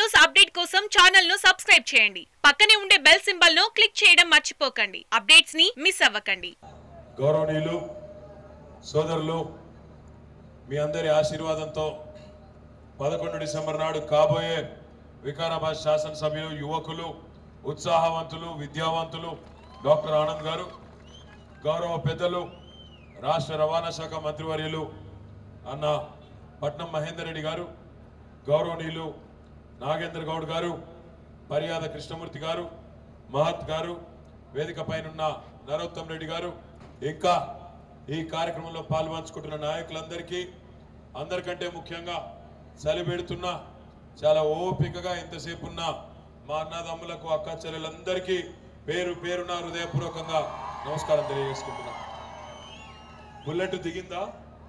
News update కోసం channel ను subscribe చేయండి పక్కనే ఉండే బెల్ సింబల్ ను క్లిక్ చేయడం మర్చిపోకండి అప్డేట్స్ ని మిస్ అవ్వకండి గౌరవనీయులు సోదరులు మీ అందరి ఆశీర్వాదంతో పదకొండు డిసెంబర్ నాడు కాబోయే వికారాబాద్ శాసనసభ్యులు యువకులు ఉత్సాహవంతులు విద్యావంతులు డాక్టర్ ఆనంద్ గారు గౌరవ పెద్దలు రాష్ట్ర రవాణా శాఖ మంత్రివర్యులు అన్న పట్నం మహేందర్ రెడ్డి గారు గౌరవనీయులు నాగేంద్ర గౌడ్ గారు మర్యాద కృష్ణమూర్తి గారు మహత్ గారు వేదిక పైనున్న నరోత్తం రెడ్డి గారు ఇంకా ఈ కార్యక్రమంలో పాల్పంచుకుంటున్న నాయకులందరికీ అందరికంటే ముఖ్యంగా చలిపెడుతున్న చాలా ఓపికగా ఇంతసేపు ఉన్న మా అన్నదమ్ములకు అక్క చెల్లెలందరికీ పేరు పేరున హృదయపూర్వకంగా నమస్కారం తెలియజేసుకుంటున్నా బుల్లెట్ దిగిందా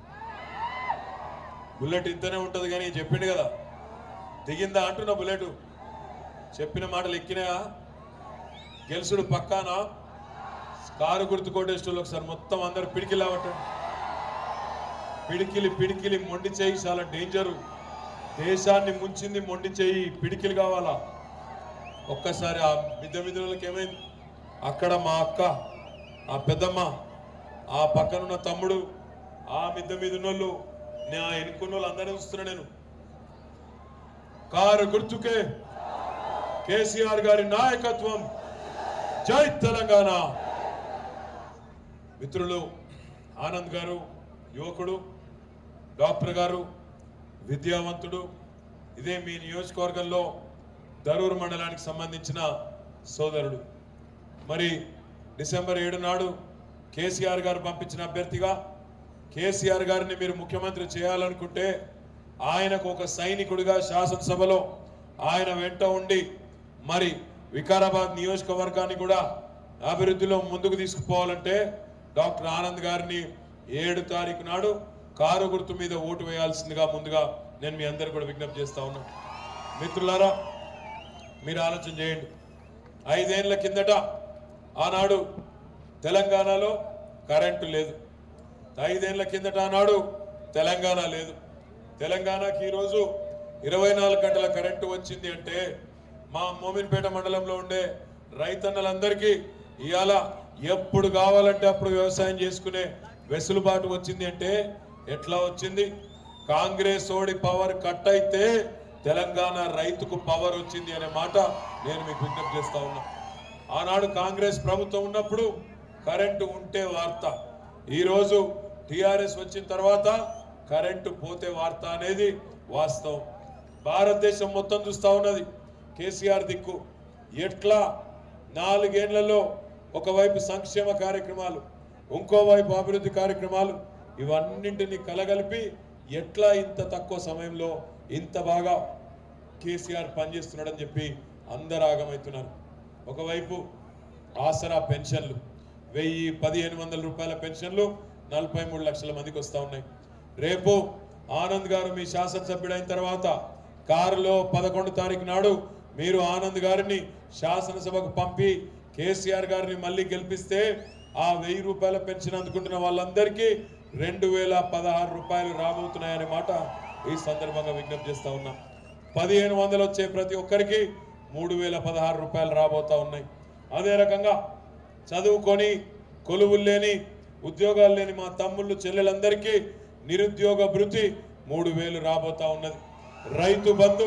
బుల్లెట్ ఇంతనే ఉంటది కానీ చెప్పిండు కదా దిగిందా అంటున్నా బుల్లెట్ చెప్పిన మాటలు ఎక్కినాయా గెలుసుడు పక్కానా కారు గుర్తు కొట్టేస్టోళ్ళు ఒకసారి మొత్తం అందరు పిడికిలు అవ్వటం పిడికిలి పిడికిలి మొండి చేయి చాలా డేంజరు దేశాన్ని ముంచింది మొండి చేయి పిడికిలు కావాలా ఒక్కసారి ఆ మిద్ద మిద్దులకి ఏమైంది అక్కడ మా అక్క ఆ పెద్దమ్మ ఆ పక్కనున్న తమ్ముడు ఆ మిద్ద మీద ఉన్నోళ్ళు నా ఎన్నుకున్న వాళ్ళు అందరినీ చూస్తున్నా నేను కారు గుర్తుకే కేసీఆర్ గారి నాయకత్వం జై తెలంగాణ మిత్రులు ఆనంద్ గారు యువకుడు డాక్టర్ గారు విద్యావంతుడు ఇదే మీ నియోజకవర్గంలో దరూర్ మండలానికి సంబంధించిన సోదరుడు మరి డిసెంబర్ ఏడు నాడు కేసీఆర్ గారు పంపించిన అభ్యర్థిగా కేసీఆర్ గారిని మీరు ముఖ్యమంత్రి చేయాలనుకుంటే ఆయనకు ఒక సైనికుడిగా శాసనసభలో ఆయన వెంట ఉండి మరి వికారాబాద్ నియోజకవర్గాన్ని కూడా అభివృద్ధిలో ముందుకు తీసుకుపోవాలంటే డాక్టర్ ఆనంద్ గారిని ఏడు తారీఖు నాడు కారు గుర్తు మీద ఓటు వేయాల్సిందిగా ముందుగా నేను మీ అందరు కూడా విజ్ఞప్తి చేస్తా ఉన్నా మిత్రులారా మీరు ఆలోచన చేయండి ఐదేళ్ల కిందట ఆనాడు తెలంగాణలో కరెంటు లేదు ఐదేళ్ల కిందట ఆనాడు తెలంగాణ లేదు తెలంగాణకి ఈరోజు ఇరవై నాలుగు గంటల కరెంటు వచ్చింది అంటే మా మోమిన్పేట మండలంలో ఉండే రైతన్నలందరికీ ఇవాళ ఎప్పుడు కావాలంటే అప్పుడు వ్యవసాయం చేసుకునే వెసులుబాటు వచ్చింది అంటే ఎట్లా వచ్చింది కాంగ్రెస్ ఓడి పవర్ కట్ అయితే తెలంగాణ రైతుకు పవర్ వచ్చింది అనే మాట నేను మీకు విజ్ఞప్తి చేస్తా ఉన్నా ఆనాడు కాంగ్రెస్ ప్రభుత్వం ఉన్నప్పుడు కరెంటు ఉంటే వార్త ఈరోజు టిఆర్ఎస్ వచ్చిన తర్వాత కరెంటు పోతే వార్త అనేది వాస్తవం భారతదేశం మొత్తం చూస్తా ఉన్నది కేసీఆర్ దిక్కు ఎట్లా నాలుగేళ్లలో ఒకవైపు సంక్షేమ కార్యక్రమాలు ఇంకోవైపు అభివృద్ధి కార్యక్రమాలు ఇవన్నింటినీ కలగలిపి ఎట్లా ఇంత తక్కువ సమయంలో ఇంత బాగా కేసీఆర్ పనిచేస్తున్నాడని చెప్పి అందరు ఆగమవుతున్నారు ఒకవైపు ఆసరా పెన్షన్లు వెయ్యి పదిహేను వందల రూపాయల పెన్షన్లు నలభై మూడు లక్షల మందికి వస్తూ ఉన్నాయి రేపు ఆనంద్ గారు మీ శాసనసభ్యుడైన తర్వాత కారులో పదకొండు తారీఖు నాడు మీరు ఆనంద్ గారిని శాసనసభకు పంపి కేసీఆర్ గారిని మళ్ళీ గెలిపిస్తే ఆ వెయ్యి రూపాయల పెన్షన్ అందుకుంటున్న వాళ్ళందరికీ రెండు వేల పదహారు రూపాయలు రాబోతున్నాయనే మాట ఈ సందర్భంగా విజ్ఞప్తి చేస్తా ఉన్నా పదిహేను వందలు వచ్చే ప్రతి ఒక్కరికి మూడు వేల పదహారు రూపాయలు రాబోతా ఉన్నాయి అదే రకంగా చదువుకొని కొలువులు లేని ఉద్యోగాలు లేని మా తమ్ముళ్ళు చెల్లెలందరికీ నిరుద్యోగ భృతి మూడు వేలు రాబోతా ఉన్నది రైతు బంధు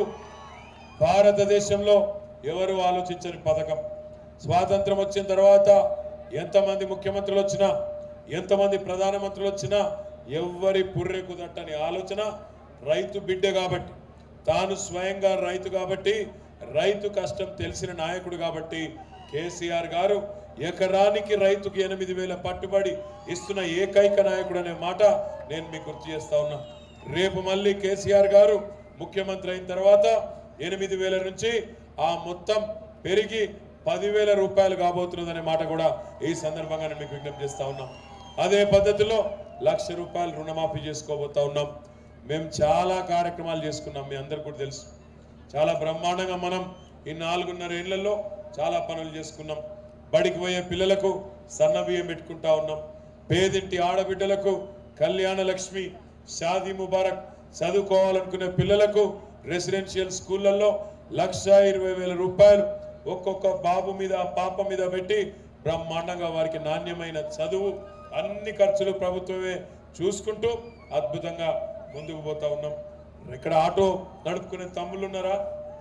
భారతదేశంలో ఎవరు ఆలోచించని పథకం స్వాతంత్రం వచ్చిన తర్వాత ఎంతమంది ముఖ్యమంత్రులు వచ్చినా ఎంతమంది ప్రధానమంత్రులు వచ్చినా ఎవ్వరి పుర్రెకు దట్టని ఆలోచన రైతు బిడ్డ కాబట్టి తాను స్వయంగా రైతు కాబట్టి రైతు కష్టం తెలిసిన నాయకుడు కాబట్టి కేసీఆర్ గారు ఎకరానికి రైతుకి ఎనిమిది వేల పట్టుబడి ఇస్తున్న ఏకైక నాయకుడు అనే మాట నేను మీకు గుర్తు చేస్తా ఉన్నా రేపు మళ్ళీ కేసీఆర్ గారు ముఖ్యమంత్రి అయిన తర్వాత ఎనిమిది వేల నుంచి ఆ మొత్తం పెరిగి పదివేల రూపాయలు కాబోతున్నదనే మాట కూడా ఈ సందర్భంగా నేను మీకు విజ్ఞప్తి చేస్తా ఉన్నాం అదే పద్ధతిలో లక్ష రూపాయలు రుణమాఫీ చేసుకోబోతా ఉన్నాం మేము చాలా కార్యక్రమాలు చేసుకున్నాం మీ అందరికి కూడా తెలుసు చాలా బ్రహ్మాండంగా మనం ఈ నాలుగున్నర ఏళ్లలో చాలా పనులు చేసుకున్నాం బడికి పోయే పిల్లలకు సన్న బియ్యం పెట్టుకుంటా ఉన్నాం పేదింటి ఆడబిడ్డలకు కళ్యాణ లక్ష్మి షాదీ ముబారక్ చదువుకోవాలనుకునే పిల్లలకు రెసిడెన్షియల్ స్కూళ్ళల్లో లక్ష ఇరవై వేల రూపాయలు ఒక్కొక్క బాబు మీద పాప మీద పెట్టి బ్రహ్మాండంగా వారికి నాణ్యమైన చదువు అన్ని ఖర్చులు ప్రభుత్వమే చూసుకుంటూ అద్భుతంగా ముందుకు పోతా ఉన్నాం ఇక్కడ ఆటో నడుపుకునే తమ్ముళ్ళు ఉన్నారా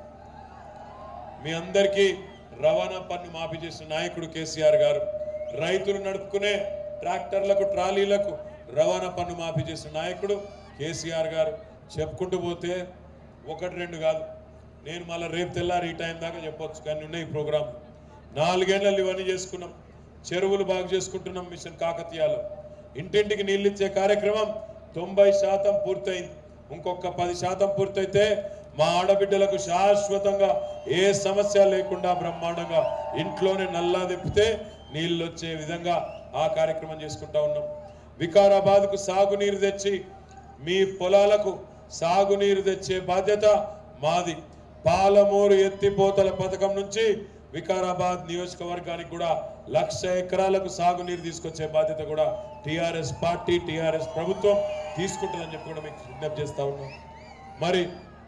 మీ అందరికీ రవాణా పన్ను మాఫీ చేసిన నాయకుడు కేసీఆర్ గారు రైతులు నడుపుకునే ట్రాక్టర్లకు ట్రాలీలకు రవాణా పన్ను మాఫీ చేసిన నాయకుడు కేసీఆర్ గారు చెప్పుకుంటూ పోతే ఒకటి రెండు కాదు నేను మళ్ళీ రేపు తెల్లారి ఈ టైం దాకా చెప్పొచ్చు కానీ ఉన్నాయి ప్రోగ్రాం నాలుగేళ్లలో ఇవన్నీ చేసుకున్నాం చెరువులు బాగు చేసుకుంటున్నాం మిషన్ కాకతీయాలో ఇంటింటికి నీళ్ళు ఇచ్చే కార్యక్రమం తొంభై శాతం పూర్తయింది ఇంకొక పది శాతం పూర్తయితే మా ఆడబిడ్డలకు శాశ్వతంగా ఏ సమస్య లేకుండా బ్రహ్మాండంగా ఇంట్లోనే నల్లా తిప్పితే నీళ్ళు వచ్చే విధంగా ఆ కార్యక్రమం చేసుకుంటా ఉన్నాం వికారాబాద్కు సాగునీరు తెచ్చి మీ పొలాలకు సాగునీరు తెచ్చే బాధ్యత మాది పాలమూరు ఎత్తిపోతల పథకం నుంచి వికారాబాద్ నియోజకవర్గానికి కూడా లక్ష ఎకరాలకు సాగునీరు తీసుకొచ్చే బాధ్యత కూడా టిఆర్ఎస్ పార్టీ టిఆర్ఎస్ ప్రభుత్వం తీసుకుంటుందని చెప్పి కూడా మీకు విజ్ఞప్తి చేస్తా ఉన్నాం మరి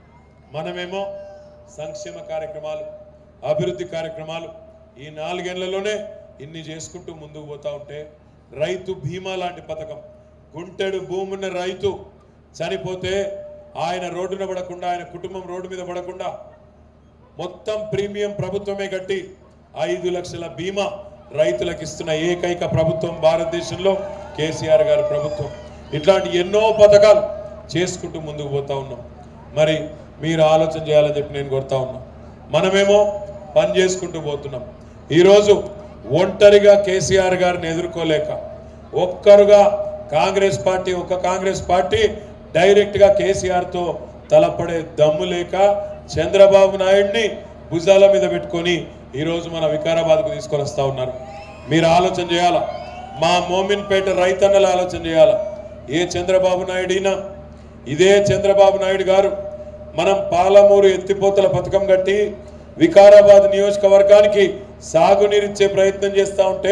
మనమేమో సంక్షేమ కార్యక్రమాలు అభివృద్ధి కార్యక్రమాలు ఈ నాలుగేళ్లలోనే ఇన్ని చేసుకుంటూ ముందుకు పోతా ఉంటే రైతు బీమా లాంటి పథకం గుంటెడు భూమున్న రైతు చనిపోతే ఆయన రోడ్డున పడకుండా ఆయన కుటుంబం రోడ్డు మీద పడకుండా మొత్తం ప్రీమియం ప్రభుత్వమే కట్టి ఐదు లక్షల బీమా రైతులకు ఇస్తున్న ఏకైక ప్రభుత్వం భారతదేశంలో కేసీఆర్ గారి ప్రభుత్వం ఇట్లాంటి ఎన్నో పథకాలు చేసుకుంటూ ముందుకు పోతా ఉన్నాం మరి మీరు ఆలోచన చేయాలని చెప్పి నేను కోరుతా ఉన్నా మనమేమో పని చేసుకుంటూ పోతున్నాం ఈరోజు ఒంటరిగా కేసీఆర్ గారిని ఎదుర్కోలేక ఒక్కరుగా కాంగ్రెస్ పార్టీ ఒక కాంగ్రెస్ పార్టీ డైరెక్ట్గా కేసీఆర్తో తలపడే దమ్ము లేక చంద్రబాబు నాయుడిని భుజాల మీద పెట్టుకొని ఈరోజు మన వికారాబాద్కు తీసుకొని వస్తా ఉన్నారు మీరు ఆలోచన చేయాలా మా మోమిన్పేట రైతన్నలు ఆలోచన చేయాలా ఏ చంద్రబాబు నాయుడైనా ఇదే చంద్రబాబు నాయుడు గారు మనం పాలమూరు ఎత్తిపోతల పథకం కట్టి వికారాబాద్ నియోజకవర్గానికి సాగునీరిచ్చే ప్రయత్నం చేస్తా ఉంటే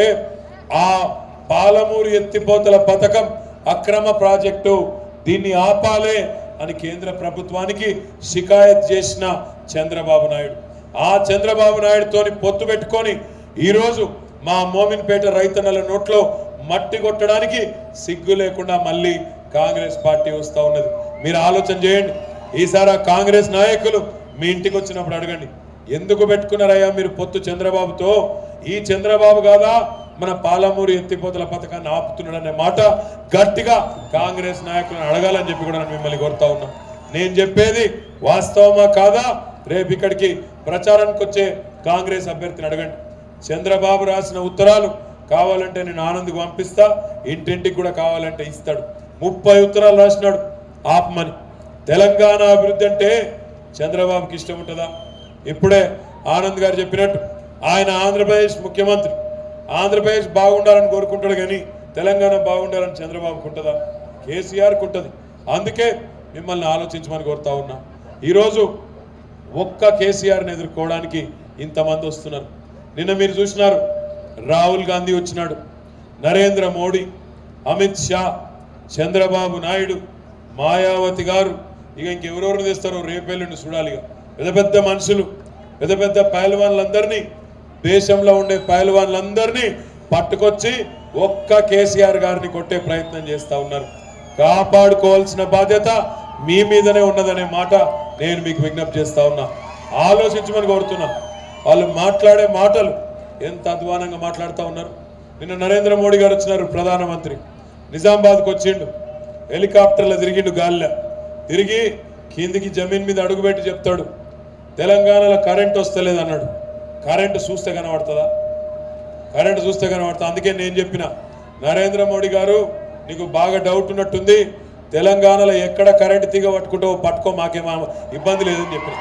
ఆ పాలమూరు ఎత్తిపోతల పథకం అక్రమ ప్రాజెక్టు దీన్ని ఆపాలే అని కేంద్ర ప్రభుత్వానికి షికాయత్ చేసిన చంద్రబాబు నాయుడు ఆ చంద్రబాబు నాయుడుతోని పొత్తు పెట్టుకొని ఈరోజు మా మోమిన్పేట రైతన్నల నోట్లో మట్టి కొట్టడానికి సిగ్గు లేకుండా మళ్ళీ కాంగ్రెస్ పార్టీ వస్తా ఉన్నది మీరు ఆలోచన చేయండి ఈసారి ఆ కాంగ్రెస్ నాయకులు మీ ఇంటికి వచ్చినప్పుడు అడగండి ఎందుకు పెట్టుకున్నారయ్యా మీరు పొత్తు చంద్రబాబుతో ఈ చంద్రబాబు కాదా మన పాలమూరు ఎత్తిపోతల పథకాన్ని ఆపుతున్నాడనే మాట గట్టిగా కాంగ్రెస్ నాయకులను అడగాలని చెప్పి కూడా నేను మిమ్మల్ని కోరుతా ఉన్నా నేను చెప్పేది వాస్తవమా కాదా రేపు ఇక్కడికి ప్రచారానికి వచ్చే కాంగ్రెస్ అభ్యర్థిని అడగండి చంద్రబాబు రాసిన ఉత్తరాలు కావాలంటే నేను ఆనంద్కి పంపిస్తా ఇంటింటికి కూడా కావాలంటే ఇస్తాడు ముప్పై ఉత్తరాలు రాసినాడు ఆపమని తెలంగాణ అభివృద్ధి అంటే చంద్రబాబుకి ఇష్టం ఉంటుందా ఇప్పుడే ఆనంద్ గారు చెప్పినట్టు ఆయన ఆంధ్రప్రదేశ్ ముఖ్యమంత్రి ఆంధ్రప్రదేశ్ బాగుండాలని కోరుకుంటాడు కానీ తెలంగాణ బాగుండాలని చంద్రబాబుకు ఉంటుందా కేసీఆర్కి ఉంటుంది అందుకే మిమ్మల్ని ఆలోచించమని కోరుతా ఉన్నా ఈరోజు ఒక్క కేసీఆర్ని ఎదుర్కోవడానికి ఇంతమంది వస్తున్నారు నిన్న మీరు చూసినారు రాహుల్ గాంధీ వచ్చినాడు నరేంద్ర మోడీ అమిత్ షా చంద్రబాబు నాయుడు మాయావతి గారు ఇక ఇంకెవరెవరు తెస్తారో రేపెల్లుండి చూడాలి ఇక పెద్ద పెద్ద మనుషులు పెద్ద పెద్ద పైల్వాన్లందరినీ దేశంలో ఉండే పైల్వాన్లందరినీ పట్టుకొచ్చి ఒక్క కేసీఆర్ గారిని కొట్టే ప్రయత్నం చేస్తా ఉన్నారు కాపాడుకోవాల్సిన బాధ్యత మీ మీదనే ఉన్నదనే మాట నేను మీకు విజ్ఞప్తి చేస్తా ఉన్నా ఆలోచించమని కోరుతున్నా వాళ్ళు మాట్లాడే మాటలు ఎంత అధ్వానంగా మాట్లాడుతూ ఉన్నారు నిన్న నరేంద్ర మోడీ గారు వచ్చినారు ప్రధానమంత్రి నిజామాబాద్కి వచ్చిండు హెలికాప్టర్లో తిరిగిండు గాలిలో తిరిగి కిందికి జమీన్ మీద అడుగుపెట్టి చెప్తాడు తెలంగాణలో కరెంట్ వస్తలేదు అన్నాడు కరెంటు చూస్తే కనబడుతుందా కరెంట్ చూస్తే కనబడుతుంది అందుకే నేను చెప్పిన నరేంద్ర మోడీ గారు నీకు బాగా డౌట్ ఉన్నట్టుంది తెలంగాణలో ఎక్కడ కరెంట్ తీగ పట్టుకుంటావో పట్టుకో మాకేమో ఇబ్బంది లేదని చెప్పిన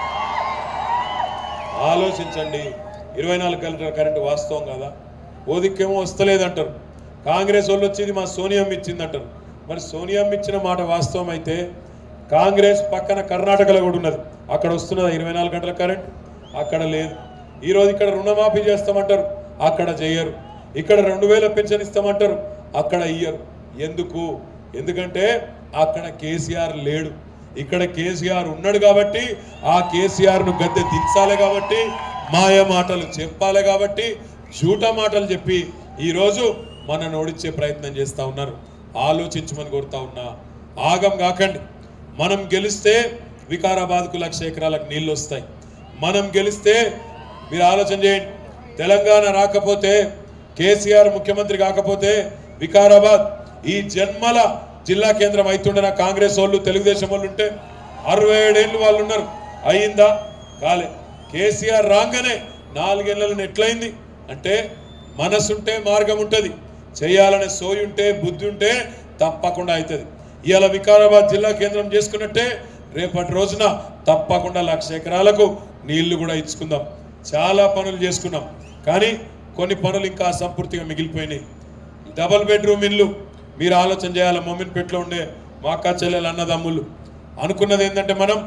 ఆలోచించండి ఇరవై నాలుగు గంటల కరెంటు వాస్తవం కదా ఓదిక్కేమో వస్తలేదంటారు కాంగ్రెస్ వాళ్ళు వచ్చేది మా సోనియమ్మ ఇచ్చిందంటారు మరి సోనియమ్మ ఇచ్చిన మాట వాస్తవం అయితే కాంగ్రెస్ పక్కన కర్ణాటకలో కూడా ఉన్నది అక్కడ వస్తున్నదా ఇరవై నాలుగు గంటల కరెంట్ అక్కడ లేదు ఈరోజు ఇక్కడ రుణమాఫీ చేస్తామంటారు అక్కడ చేయరు ఇక్కడ రెండు వేల పెన్షన్ ఇస్తామంటారు అక్కడ ఇయ్యరు ఎందుకు ఎందుకంటే అక్కడ కేసీఆర్ లేడు ఇక్కడ కేసీఆర్ ఉన్నాడు కాబట్టి ఆ కేసీఆర్ను గద్దె దించాలి కాబట్టి మాయ మాటలు చెప్పాలి కాబట్టి జూట మాటలు చెప్పి ఈరోజు మనను ఓడించే ప్రయత్నం చేస్తూ ఉన్నారు ఆలోచించమని కోరుతా ఉన్నా ఆగం కాకండి మనం గెలిస్తే వికారాబాద్కు లక్ష ఎకరాలకు నీళ్ళు వస్తాయి మనం గెలిస్తే మీరు ఆలోచన చేయండి తెలంగాణ రాకపోతే కేసీఆర్ ముఖ్యమంత్రి కాకపోతే వికారాబాద్ ఈ జన్మల జిల్లా కేంద్రం అవుతుండే కాంగ్రెస్ వాళ్ళు తెలుగుదేశం వాళ్ళు ఉంటే అరవై ఏడేళ్ళు వాళ్ళు ఉన్నారు అయిందా కాలే కేసీఆర్ రాగానే నాలుగేళ్లలో ఎట్లయింది అంటే మనసుంటే మార్గం ఉంటుంది చేయాలనే సోయి ఉంటే బుద్ధి ఉంటే తప్పకుండా అవుతుంది ఇవాళ వికారాబాద్ జిల్లా కేంద్రం చేసుకున్నట్టే రేపటి రోజున తప్పకుండా లక్ష ఎకరాలకు నీళ్లు కూడా ఇచ్చుకుందాం చాలా పనులు చేసుకున్నాం కానీ కొన్ని పనులు ఇంకా అసంపూర్తిగా మిగిలిపోయినాయి డబల్ బెడ్రూమ్ ఇల్లు మీరు ఆలోచన చేయాలి మొమ్మిన్పేటలో ఉండే మా అక్క చెల్లెలు అన్నదమ్ములు అనుకున్నది ఏంటంటే మనం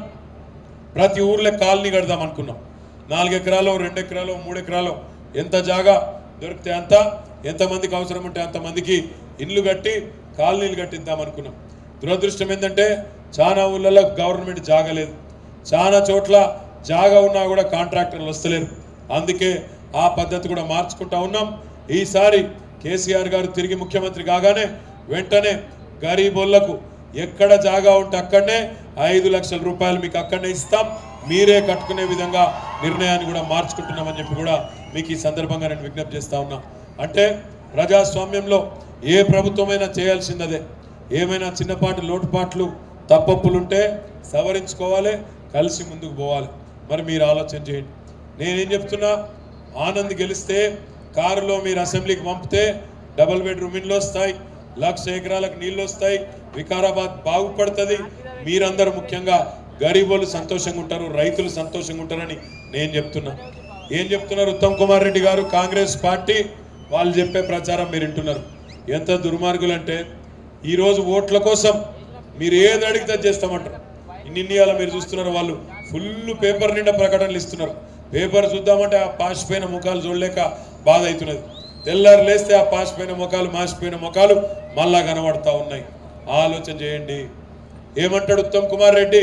ప్రతి ఊర్లో కాలనీ కడదాం అనుకున్నాం నాలుగు ఎకరాలు రెండు ఎకరాలు మూడు ఎకరాలు ఎంత జాగా దొరికితే అంత ఎంతమందికి అవసరం ఉంటే అంతమందికి ఇల్లు కట్టి కాలనీలు కట్టిద్దాం అనుకున్నాం దురదృష్టం ఏంటంటే చాలా ఊళ్ళలో గవర్నమెంట్ జాగా లేదు చాలా చోట్ల జాగా ఉన్నా కూడా కాంట్రాక్టర్లు వస్తలేరు అందుకే ఆ పద్ధతి కూడా మార్చుకుంటా ఉన్నాం ఈసారి కేసీఆర్ గారు తిరిగి ముఖ్యమంత్రి కాగానే వెంటనే గరీబోళ్లకు ఎక్కడ జాగా ఉంటే అక్కడనే ఐదు లక్షల రూపాయలు మీకు అక్కడనే ఇస్తాం మీరే కట్టుకునే విధంగా నిర్ణయాన్ని కూడా మార్చుకుంటున్నామని చెప్పి కూడా మీకు ఈ సందర్భంగా నేను విజ్ఞప్తి చేస్తా ఉన్నా అంటే ప్రజాస్వామ్యంలో ఏ ప్రభుత్వమైనా చేయాల్సిందదే ఏమైనా చిన్నపాటి లోటుపాట్లు తప్పప్పులుంటే సవరించుకోవాలి కలిసి ముందుకు పోవాలి మరి మీరు ఆలోచన చేయండి నేనేం చెప్తున్నా ఆనంద్ గెలిస్తే కారులో మీరు అసెంబ్లీకి పంపితే డబుల్ బెడ్రూమ్ ఇండ్లు వస్తాయి లక్ష ఎకరాలకు నీళ్ళు వస్తాయి వికారాబాద్ బాగుపడుతుంది మీరందరూ ముఖ్యంగా గరీబోలు సంతోషంగా ఉంటారు రైతులు సంతోషంగా ఉంటారని నేను చెప్తున్నా ఏం చెప్తున్నారు ఉత్తమ్ కుమార్ రెడ్డి గారు కాంగ్రెస్ పార్టీ వాళ్ళు చెప్పే ప్రచారం మీరు వింటున్నారు ఎంత దుర్మార్గులు అంటే ఈరోజు ఓట్ల కోసం మీరు ఏది అడిగితే అది చేస్తామంటారు ఇన్ని ఇన్నియాల మీరు చూస్తున్నారు వాళ్ళు ఫుల్ పేపర్ నిండా ప్రకటనలు ఇస్తున్నారు పేపర్ చూద్దామంటే ఆ పాసిపోయిన ముఖాలు చూడలేక బాధ అవుతున్నది తెల్లారు లేస్తే ఆ పాసిపోయిన ముఖాలు మాసిపోయిన ముఖాలు మళ్ళా కనబడతా ఉన్నాయి ఆలోచన చేయండి ఏమంటాడు ఉత్తమ్ కుమార్ రెడ్డి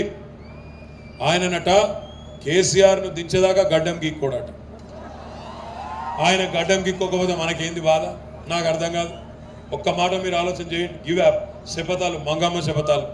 ఆయననట కేసీఆర్ను దించేదాకా గడ్డం గీక్కోడట ఆయన గడ్డం గీక్కోకపోతే మనకేంది బాధ నాకు అర్థం కాదు ఒక్క మాట మీరు ఆలోచన చేయండి గివ్ యాప్ శపథాలు మంగమ్మ శపథాలు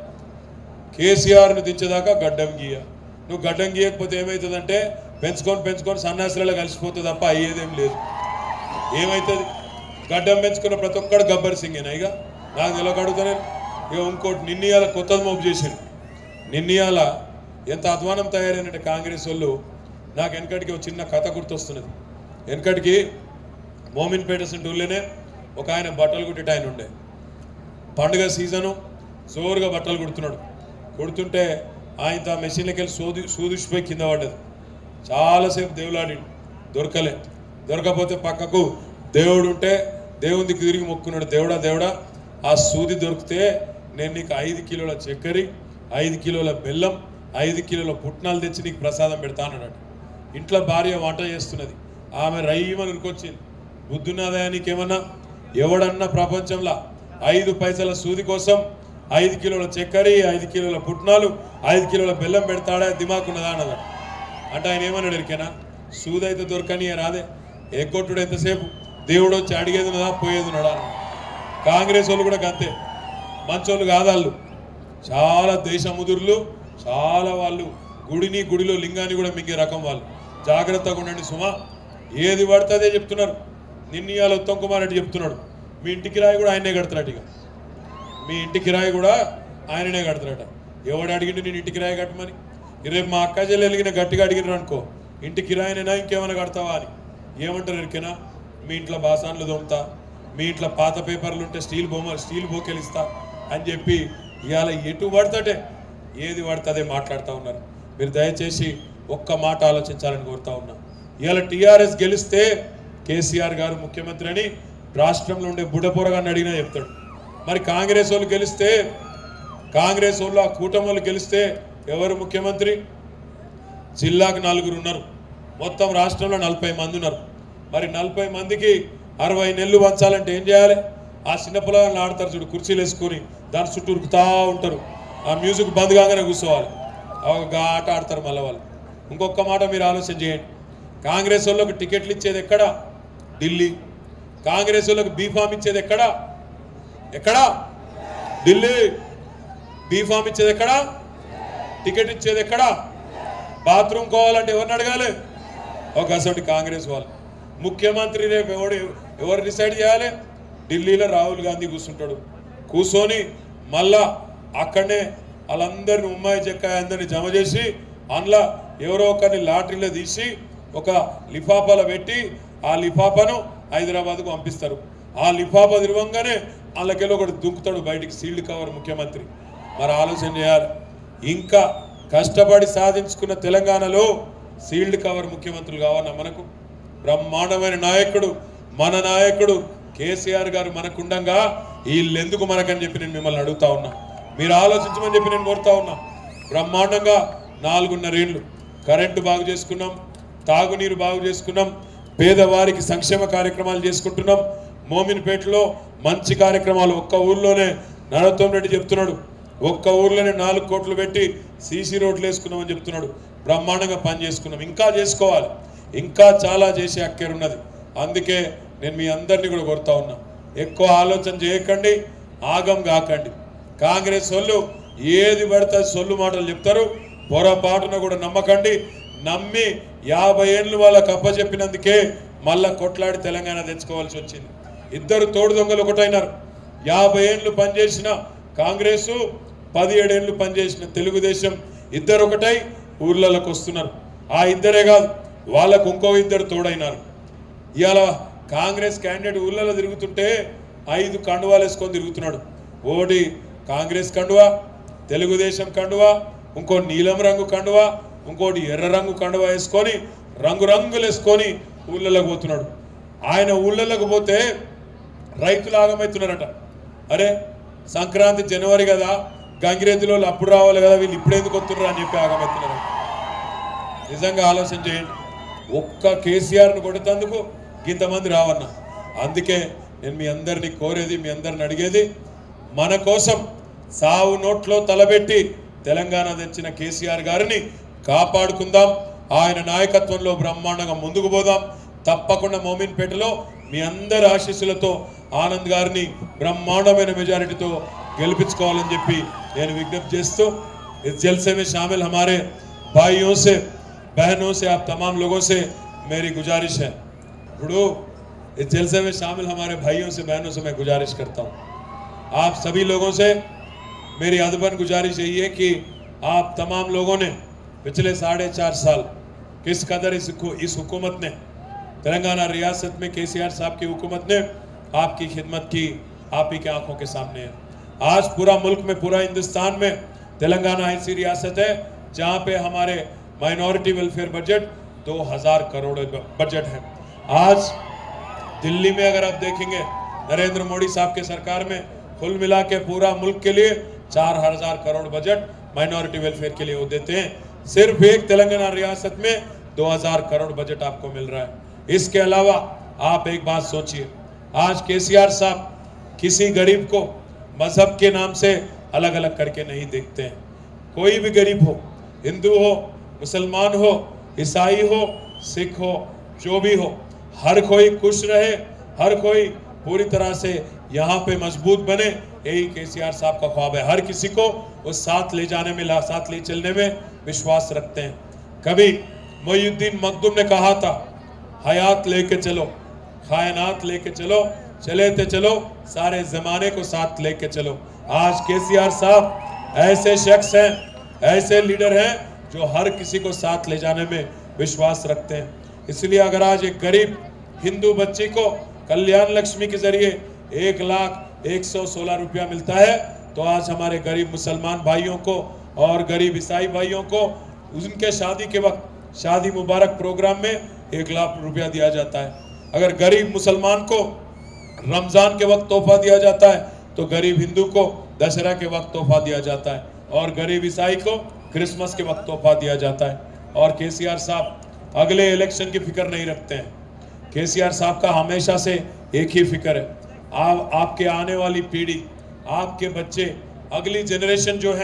కేసీఆర్ను దించేదాకా గడ్డం గీయ నువ్వు గడ్డం గీయకపోతే ఏమవుతుందంటే పెంచుకొని పెంచుకొని సన్యాసులలో కలిసిపోతుంది తప్ప అయ్యేదేం లేదు ఏమవుతుంది గడ్డం పెంచుకున్న ప్రతి ఒక్కడు గబ్బర్ సింగేనా ఇక నాకు తెలియక అడుగుతానే ఇక ఇంకోటి నిన్నయాల కొత్తది మోపు చేసిండు నిన్నయాల ఎంత అధ్వానం తయారైనట్టు కాంగ్రెస్ వాళ్ళు నాకు వెనకటికి ఒక చిన్న కథ గుర్తొస్తున్నది వెనకటికి మోమిన్పేట ఊళ్ళోనే ఒక ఆయన బట్టలు కుట్టేట ఆయన ఉండే పండుగ సీజను జోరుగా బట్టలు కుడుతున్నాడు కుడుతుంటే ఆయన ఆ మెషిన్లకి వెళ్ళి సూది సూదిసిపోయి కింద పడ్డది చాలాసేపు దేవులాడి దొరకలే దొరకపోతే పక్కకు దేవుడు ఉంటే దేవునికి తిరిగి మొక్కున్నాడు దేవుడా దేవుడా ఆ సూది దొరికితే నేను నీకు ఐదు కిలోల చక్కెర ఐదు కిలోల బెల్లం ఐదు కిలోల పుట్నాలు తెచ్చి నీకు ప్రసాదం పెడతానన్నాడు ఇంట్లో భార్య వంట చేస్తున్నది ఆమె రయ్యమని ఉరికొచ్చింది బుద్ధున్నదా నీకేమన్నా ఎవడన్నా ప్రపంచంలో ఐదు పైసల సూది కోసం ఐదు కిలోల చక్కెర ఐదు కిలోల పుట్నాలు ఐదు కిలోల బెల్లం పెడతాడా దిమాకున్నదా అన్నదా అంటే ఆయన ఏమన్నాడు ఎరికేనా సూది అయితే దొరకని రాదే ఎగ్గొట్టుడు ఎంతసేపు దేవుడు వచ్చి అడిగేది ఉన్నదా పోయేది ఉన్నదా అన్నాడు. కాంగ్రెస్ వాళ్ళు కూడా గంతే మంచోళ్ళు కాదాళ్ళు చాలా దేశముదురులు చాలా వాళ్ళు గుడిని గుడిలో లింగాన్ని కూడా మింగే రకం వాళ్ళు జాగ్రత్తగా ఉండండి సుమా ఏది పడితే అదే చెప్తున్నారు నిన్న ఇవాళ ఉత్తమ్ కుమార్ రెడ్డి చెప్తున్నాడు మీ ఇంటి కిరాయి కూడా ఆయనే కడుతున్నాడు ఇక మీ ఇంటి కిరాయి కూడా ఆయననే కడతాడట ఎవడు అడిగిండు నేను ఇంటి కిరాయి కట్టమని రేపు మా అక్క చెల్లి వెలిగిన గట్టిగా అడిగినారు అనుకో ఇంటి కిరాయినైనా ఇంకేమైనా కడతావా అని ఏమంటారు ఎరికేనా మీ ఇంట్లో బాసాన్లు దొమ్ముతా మీ ఇంట్లో పాత పేపర్లు ఉంటే స్టీల్ బొమ్మ స్టీల్ బొకెలు ఇస్తా అని చెప్పి ఇవాళ ఎటు పడతాటే ఏది పడితే మాట్లాడుతూ ఉన్నారు మీరు దయచేసి ఒక్క మాట ఆలోచించాలని కోరుతా ఉన్నా ఇవాళ టీఆర్ఎస్ గెలిస్తే కేసీఆర్ గారు ముఖ్యమంత్రి అని రాష్ట్రంలో ఉండే బుడపొరగాన్ని అడిగినా చెప్తాడు మరి కాంగ్రెస్ వాళ్ళు గెలిస్తే కాంగ్రెస్ వాళ్ళు ఆ కూటమి వాళ్ళు గెలిస్తే ఎవరు ముఖ్యమంత్రి జిల్లాకు నలుగురు ఉన్నారు మొత్తం రాష్ట్రంలో నలభై మంది ఉన్నారు మరి నలభై మందికి అరవై నెలలు పంచాలంటే ఏం చేయాలి ఆ చిన్న పొలాలను ఆడతారు చూడు కుర్చీలు వేసుకొని దాని చుట్టూ ఉరుకుతా ఉంటారు ఆ మ్యూజిక్ బంద్ కాగానే కూర్చోవాలి ఒక ఆట ఆడతారు మళ్ళీ వాళ్ళు ఇంకొక మాట మీరు ఆలోచన చేయండి కాంగ్రెస్ వాళ్ళకి టికెట్లు ఇచ్చేది ఎక్కడ ఢిల్లీ కాంగ్రెస్ వాళ్ళకి బీఫామ్ ఇచ్చేది ఎక్కడ ఎక్కడ ఢిల్లీ బీఫామ్ ఇచ్చేది ఎక్కడ టికెట్ ఇచ్చేది ఎక్కడ బాత్రూమ్ కోవాలంటే ఎవరిని అడగాలి ఒక అసలు కాంగ్రెస్ వాళ్ళు ముఖ్యమంత్రి రేపు ఎవడు ఎవరు డిసైడ్ చేయాలి ఢిల్లీలో రాహుల్ గాంధీ కూర్చుంటాడు కూర్చొని మళ్ళా అక్కడనే వాళ్ళందరిని ఉమ్మాయి చెక్కాయి అందరిని జమ చేసి అందులో ఎవరో ఒకరిని లాటరీలో తీసి ఒక లిఫాఫాలో పెట్టి ఆ లిఫాఫాను హైదరాబాద్కు పంపిస్తారు ఆ లిఫాఫా తిరవంగానే వాళ్ళకెళ్ళి ఒకటి దుంకుతాడు బయటికి సీల్డ్ కవర్ ముఖ్యమంత్రి మరి ఆలోచన చేయాలి ఇంకా కష్టపడి సాధించుకున్న తెలంగాణలో సీల్డ్ కవర్ ముఖ్యమంత్రులు కావాలన్నా మనకు బ్రహ్మాండమైన నాయకుడు మన నాయకుడు కేసీఆర్ గారు మనకుండంగా వీళ్ళెందుకు మనకని చెప్పి నేను మిమ్మల్ని అడుగుతా ఉన్నా మీరు ఆలోచించమని చెప్పి నేను కోరుతా ఉన్నా బ్రహ్మాండంగా నాలుగున్నరేళ్ళు కరెంటు బాగు చేసుకున్నాం తాగునీరు బాగు చేసుకున్నాం పేదవారికి సంక్షేమ కార్యక్రమాలు చేసుకుంటున్నాం మోమిన్పేటలో మంచి కార్యక్రమాలు ఒక్క ఊర్లోనే నరోత్తం రెడ్డి చెప్తున్నాడు ఒక్క ఊర్లోనే నాలుగు కోట్లు పెట్టి సీసీ రోడ్లు వేసుకున్నామని చెప్తున్నాడు బ్రహ్మాండంగా పని చేసుకున్నాం ఇంకా చేసుకోవాలి ఇంకా చాలా చేసే అక్కేరున్నది అందుకే నేను మీ అందరినీ కూడా కోరుతా ఉన్నా ఎక్కువ ఆలోచన చేయకండి ఆగం కాకండి కాంగ్రెస్ వాళ్ళు ఏది పడితే అది సొల్లు మాటలు చెప్తారు పొరపాటున కూడా నమ్మకండి నమ్మి యాభై ఏళ్ళు వాళ్ళకి అప్పచెప్పినందుకే మళ్ళా కొట్లాడి తెలంగాణ తెచ్చుకోవాల్సి వచ్చింది ఇద్దరు తోడు దొంగలు ఒకటైనారు యాభై ఏళ్ళు పనిచేసిన కాంగ్రెస్ పదిహేడేళ్ళు పనిచేసిన తెలుగుదేశం ఇద్దరు ఒకటై ఊర్లలోకి వస్తున్నారు ఆ ఇద్దరే కాదు వాళ్ళకు ఇంకో ఇద్దరు తోడైనారు ఇవాళ కాంగ్రెస్ క్యాండిడేట్ ఊళ్ళలో తిరుగుతుంటే ఐదు కండువాలు వేసుకొని తిరుగుతున్నాడు ఓడి కాంగ్రెస్ కండువా తెలుగుదేశం కండువా ఇంకో నీలం రంగు కండువా ఇంకోటి ఎర్ర రంగు కండువా వేసుకొని రంగు రంగులు వేసుకొని ఊళ్ళలోకి పోతున్నాడు ఆయన ఊళ్ళలోకి పోతే రైతులు ఆగమవుతున్నారట అరే సంక్రాంతి జనవరి కదా గంగిరెద్దులో వాళ్ళు అప్పుడు రావాలి కదా వీళ్ళు ఇప్పుడు ఎందుకు వస్తున్నారు అని చెప్పి ఆగమవుతున్నారు నిజంగా ఆలోచన చేయండి ఒక్క కేసీఆర్ను కొడుతందుకు ఇంతమంది రావన్న అందుకే నేను మీ అందరిని కోరేది మీ అందరిని అడిగేది మన కోసం సావు నోట్లో తలబెట్టి తెలంగాణ తెచ్చిన కేసీఆర్ గారిని కాపాడుకుందాం ఆయన నాయకత్వంలో బ్రహ్మాండంగా ముందుకు పోదాం తప్పకుండా మోమిన్పేటలో మీ అందరి ఆశీస్సులతో ఆనంద్ గారిని బ్రహ్మాండమైన మెజారిటీతో గెలిపించుకోవాలని చెప్పి నేను విజ్ఞప్తి చేస్తూ इस जलसे में शामिल हमारे भाइयों से बहनों से आप तमाम लोगों से मेरी गुजारिश है गुरु इस जलसे में शामिल हमारे भाइयों से बहनों से मैं गुजारिश करता हूँ आप सभी लोगों से मेरी अदबन गुजारिश यही है कि आप तमाम लोगों ने पिछले साढ़े चार साल किस कदर इस हकू- इस हुकूमत ने तेलंगाना रियासत में के साहब की हुकूमत ने आपकी खिदमत की आप ही के आंखों के सामने है आज पूरा मुल्क में पूरा हिंदुस्तान में तेलंगाना ऐसी रियासत है जहां पे हमारे माइनॉरिटी वेलफेयर बजट 2000 करोड़ ब- बजट है आज दिल्ली में अगर आप देखेंगे नरेंद्र मोदी साहब के सरकार में कुल मिला के पूरा मुल्क के लिए चार हजार करोड़ बजट माइनॉरिटी वेलफेयर के लिए वो देते हैं सिर्फ एक तेलंगाना रियासत में 2000 करोड़ बजट आपको मिल रहा है इसके अलावा आप एक बात सोचिए आज केसीआर साहब किसी गरीब को मजहब के नाम से अलग अलग करके नहीं देखते हैं कोई भी गरीब हो हिंदू हो मुसलमान हो ईसाई हो सिख हो जो भी हो हर कोई खुश रहे हर कोई पूरी तरह से यहाँ पे मजबूत बने यही केसीआर साहब का ख्वाब है हर किसी को उस साथ ले जाने में ला साथ ले चलने में विश्वास रखते हैं कभी मोयुद्दीन मखदूम ने कहा था हयात लेके चलो कायनात लेके चलो चले थे चलो सारे जमाने को साथ लेके चलो आज केसीआर साहब ऐसे शख्स हैं ऐसे लीडर हैं जो हर किसी को साथ ले जाने में विश्वास रखते हैं इसलिए अगर आज एक गरीब हिंदू बच्ची को कल्याण लक्ष्मी के जरिए एक लाख एक सौ सोलह रुपया मिलता है तो आज हमारे गरीब मुसलमान भाइयों को और गरीब ईसाई भाइयों को उनके शादी के वक्त शादी मुबारक प्रोग्राम में एक लाख रुपया दिया जाता है अगर गरीब मुसलमान को रमजान के वक्त तोहफा दिया जाता है तो गरीब हिंदू को दशहरा के वक्त तोहफा दिया जाता है और गरीब ईसाई को क्रिसमस के वक्त तोहफा दिया जाता है और केसीआर साहब अगले इलेक्शन की फिक्र नहीं रखते हैं केसीआर साहब का हमेशा से एक ही फिक्र है आप आपके आने वाली पीढ़ी आपके बच्चे अगली जनरेशन जो है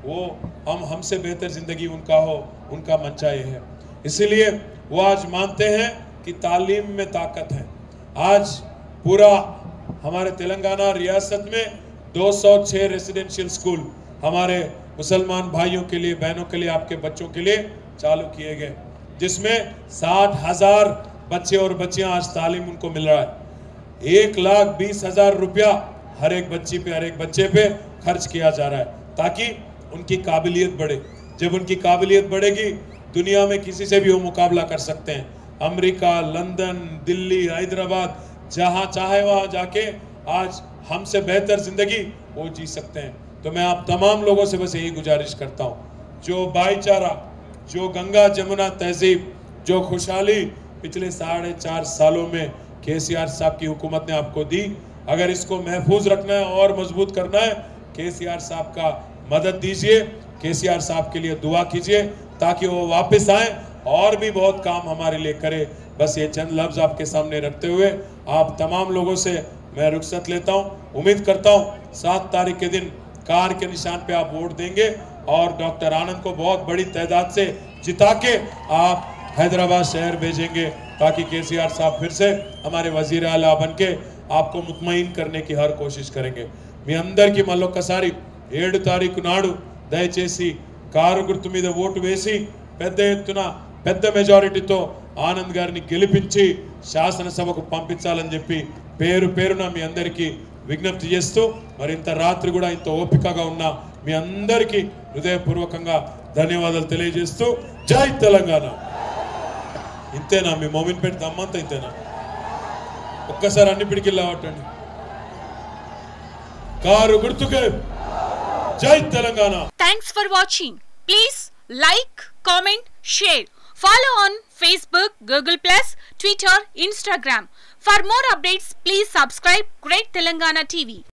वो हम हमसे बेहतर जिंदगी उनका हो उनका मंशा ये है इसीलिए वो आज मानते हैं कि तालीम में ताकत है आज पूरा हमारे तेलंगाना रियासत में 206 रेसिडेंशियल स्कूल हमारे मुसलमान भाइयों के लिए बहनों के लिए आपके बच्चों के लिए चालू किए गए जिसमें साठ हजार बच्चे और बच्चियां आज तालीम उनको मिल रहा है एक लाख बीस हजार रुपया हर एक बच्ची पे हर एक बच्चे पे खर्च किया जा रहा है ताकि उनकी काबिलियत बढ़े जब उनकी काबिलियत बढ़ेगी दुनिया में किसी से भी वो मुकाबला कर सकते हैं अमेरिका लंदन दिल्ली हैदराबाद जहां चाहे वहां जाके आज हमसे बेहतर जिंदगी वो जी सकते हैं तो मैं आप तमाम लोगों से बस यही गुजारिश करता हूँ जो भाईचारा जो गंगा जमुना तहजीब जो खुशहाली पिछले साढ़े चार सालों में के साहब की हुकूमत ने आपको दी अगर इसको महफूज रखना है और मजबूत करना है के साहब का मदद दीजिए के साहब के लिए दुआ कीजिए ताकि वो वापस आए और भी बहुत काम हमारे लिए करे बस ये चंद लफ्ज आपके सामने रखते हुए आप तमाम लोगों से मैं रुख्सत लेता हूँ उम्मीद करता हूँ सात तारीख के दिन कार के निशान पे आप वोट देंगे और डॉक्टर आनंद को बहुत बड़ी तादाद से जिता के आप हैदराबाद शहर भेजेंगे ताकि के साहब फिर से हमारे वजीर अला बन के आपको मुतमईन करने की हर कोशिश करेंगे మీ అందరికీ మళ్ళొక్కసారి ఏడు తారీఖు నాడు దయచేసి కారు గుర్తు మీద ఓటు వేసి పెద్ద ఎత్తున పెద్ద మెజారిటీతో ఆనంద్ గారిని గెలిపించి శాసనసభకు పంపించాలని చెప్పి పేరు పేరున మీ అందరికీ విజ్ఞప్తి చేస్తూ మరి ఇంత రాత్రి కూడా ఇంత ఓపికగా ఉన్న మీ అందరికీ హృదయపూర్వకంగా ధన్యవాదాలు తెలియజేస్తూ జై తెలంగాణ ఇంతేనా మీ మోమిన్ పెట్టి దమ్మంతా ఇంతేనా ఒక్కసారి అన్ని పిడికిల్లా పట్టండి కారు గుర్తుకే జై Telangana Thanks for watching. Please like, comment, share. Follow on Facebook, Google Plus, Twitter, Instagram. For more updates, please subscribe Great Telangana TV.